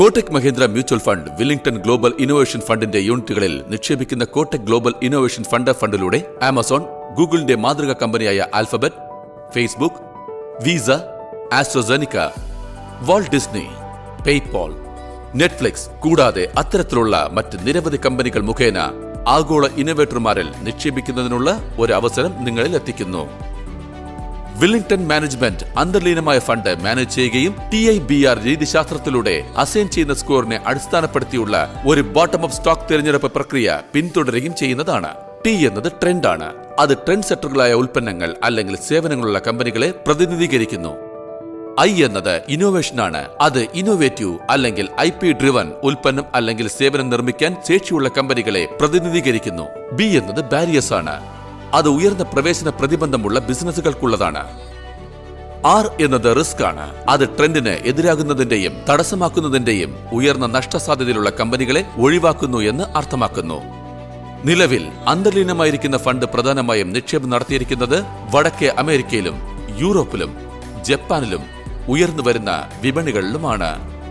Kotak Mahindra mutual fund Wellington Global Innovation ഫണ്ടിന്റെ യൂണിറ്റുകളിൽ നിക്ഷേപിക്കുന്ന കോട്ടക് ഗ്ലോബൽ ഇന്നോവേഷൻ ഫണ്ട് ഫണ്ടിലൂടെ ആമസോൺ ഗൂഗിളിന്റെ മാതൃക കമ്പനിയായ Alphabet Facebook Visa AstraZeneca Walt Disney PayPal Netflix കൂടാതെ അത്തരത്തിലുള്ള മറ്റ് നിരവധി കമ്പനികൾ മുഖേന ആഗോള ഇന്നോവേറ്റർമാരിൽ നിക്ഷേപിക്കുന്നതിനുള്ള ഒരു അവസരം നിങ്ങളിൽ എത്തിക്കുന്നു വില്ലിംഗ്ടൺ മാനേജ്മെന്റ് അന്തർലീനമായ ഫണ്ട് മാനേജ് ചെയ്യുകയും ടി ഐ ബി ആർ രീതിശാസ്ത്രത്തിലൂടെ അസൈൻ ചെയ്യുന്ന സ്കോറിനെ അടിസ്ഥാനപ്പെടുത്തിയുള്ള ഒരു ബോട്ടം അപ്പ് സ്റ്റോക്ക് തിരഞ്ഞെടുപ്പ് പ്രക്രിയ പിന്തുടരുകയും ചെയ്യുന്നതാണ് ടി എന്നത് ട്രെൻഡാണ് അത് ട്രെൻഡ് സെറ്ററുകളായ ഉൽപ്പന്നങ്ങൾ അല്ലെങ്കിൽ സേവനങ്ങളുള്ള കമ്പനികളെ പ്രതിനിധീകരിക്കുന്നു ഐ എന്നത് ഇന്നോവേഷൻ ആണ് അത് ഇന്നോവേറ്റീവ് അല്ലെങ്കിൽ ഐ പി ഡ്രിവൻ ഉൽപ്പന്നം അല്ലെങ്കിൽ സേവനം നിർമ്മിക്കാൻ ശേഷിയുള്ള കമ്പനികളെ പ്രതിനിധീകരിക്കുന്നു ബി എന്നത് ബാരിയേഴ്സ് ആണ് അത് ഉയർന്ന പ്രവേശന പ്രതിബന്ധമുള്ള ബിസിനസ്സുകൾക്കുള്ളതാണ് ആർ എന്നത് റിസ്ക് ആണ് അത് ട്രെൻഡിന് എതിരാകുന്നതിന്റെയും തടസ്സമാക്കുന്നതിന്റെയും ഉയർന്ന നഷ്ടസാധ്യതയിലുള്ള കമ്പനികളെ ഒഴിവാക്കുന്നു എന്ന് അർത്ഥമാക്കുന്നു നിലവിൽ അന്തർലീനമായിരിക്കുന്ന ഫണ്ട് പ്രധാനമായും നിക്ഷേപം നടത്തിയിരിക്കുന്നത് വടക്കേ അമേരിക്കയിലും യൂറോപ്പിലും ജപ്പാനിലും ഉയർന്നു വരുന്ന വിപണികളിലുമാണ്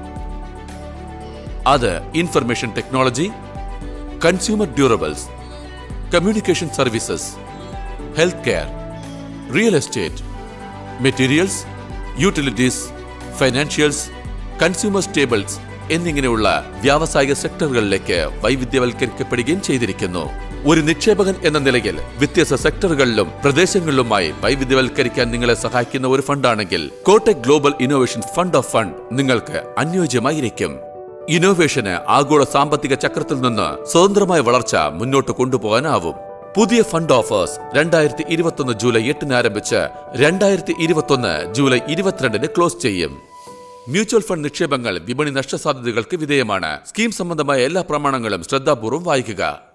അത് information technology consumer durables communication services health care real estate materials utilities financials consumer staples എന്നിങ്ങനെയുള്ള വ്യാവസായിക സെക്ടറുകളിലേക്ക് വൈവിധ്യവൽക്കരിക്കപ്പെടുകയും ചെയ്തിരിക്കുന്നു ഒരു നിക്ഷേപകൻ എന്ന നിലയിൽ വ്യത്യസ്ത സെക്ടറുകളിലും പ്രദേശങ്ങളിലുമായി വൈവിധ്യവൽക്കരിക്കാൻ നിങ്ങളെ സഹായിക്കുന്ന ഒരു ഫണ്ടാണെങ്കിൽ Kotak Global Innovation Fund of Fund നിങ്ങൾക്ക് അനുയോജ്യമായിരിക്കും ഇന്നോവേഷന് ആഗോള സാമ്പത്തിക ചക്രത്തിൽ നിന്ന് സ്വതന്ത്രമായ വളർച്ച മുന്നോട്ട് കൊണ്ടുപോകാനാവും പുതിയ ഫണ്ട് ഓഫേഴ്സ് രണ്ടായിരത്തി ഇരുപത്തൊന്ന് ജൂലൈ എട്ടിന് ആരംഭിച്ച് രണ്ടായിരത്തി ഇരുപത്തൊന്ന് ജൂലൈ ഇരുപത്തിരണ്ടിന് ക്ലോസ് ചെയ്യും മ്യൂച്വൽ ഫണ്ട് നിക്ഷേപങ്ങൾ വിപണി നഷ്ടസാധ്യതകൾക്ക് വിധേയമാണ് സ്കീം സംബന്ധമായ എല്ലാ പ്രമാണങ്ങളും ശ്രദ്ധാപൂർവ്വം വായിക്കുക